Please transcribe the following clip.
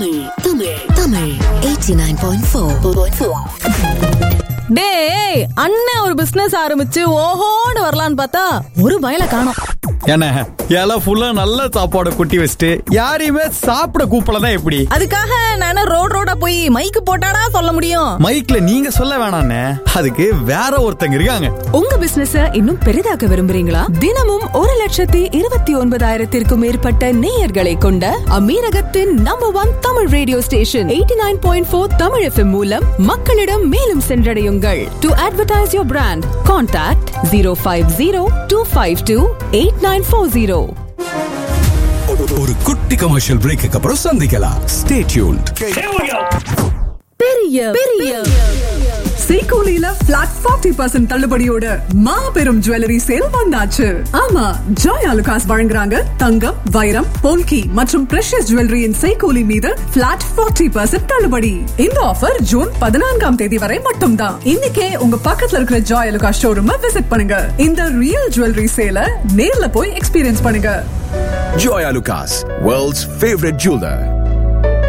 தமிழ் தமிழ் தமிழ் 89.4 டேய் அண்ணன் ஒரு பிசினஸ் ஆரம்பிச்சு ஓஹோன்னு வரலான்னு பார்த்தா ஒரு பயல காணோம் என்ன இலை ஃபுல்லா நல்ல சாப்பாடு கொட்டி வச்சுட்டு யாரையுமே சாப்பிட கூப்பிடலாம் எப்படி அதுக்காக நான் ரோட் ரோடா போய் மைக்கு போட்டாடா சொல்ல முடியும் மைக்ல நீங்க சொல்ல வேணாண்ணே அதுக்கு வேற ஒருத்தங்க இருக்காங்க உங்க பிசினஸ இன்னும் பெரிதாக்க விரும்புறீங்களா தினமும் ஒரு லட்சத்தி இருபத்தி ஒன்பதாயிரத்திற்கும் மேற்பட்ட நேயர்களை கொண்ட அமீரகத்தின் number one Tamil radio station eighty nine point four Tamil FM மூலம் மக்களிடம் மேலும் சென்றடையுங்கள் to advertise your brand contact zero five zero two five two eight nine four zero ஒரு குட்டி கமர்ஷியல் பிரேக்கு அப்புறம் சந்திக்கலாம் ஸ்டே டியூன்ட் பெரிய பெரிய செய்கூலியில பிளாட் ஃபார்ட்டி பர்சன்ட் தள்ளுபடியோட மாபெரும் ஜுவல்லரி சேல் வந்தாச்சு ஆமா ஜாய் அலுகாஸ் வழங்குறாங்க தங்கம் வைரம் போல்கி மற்றும் பிரஷஸ் ஜுவல்லரியின் செய்கூலி மீது பிளாட் ஃபார்ட்டி பர்சன்ட் தள்ளுபடி இந்த ஆஃபர் ஜூன் பதினான்காம் தேதி வரை மட்டும்தான் இன்னைக்கே உங்க பக்கத்துல இருக்கிற ஜாய் அலுகாஸ் ஷோரூம் விசிட் பண்ணுங்க இந்த ரியல் ஜுவல்லரி சேல நேர்ல போய் எக்ஸ்பீரியன்ஸ் பண்ணுங்க Joy Lucas, world's favorite jeweler.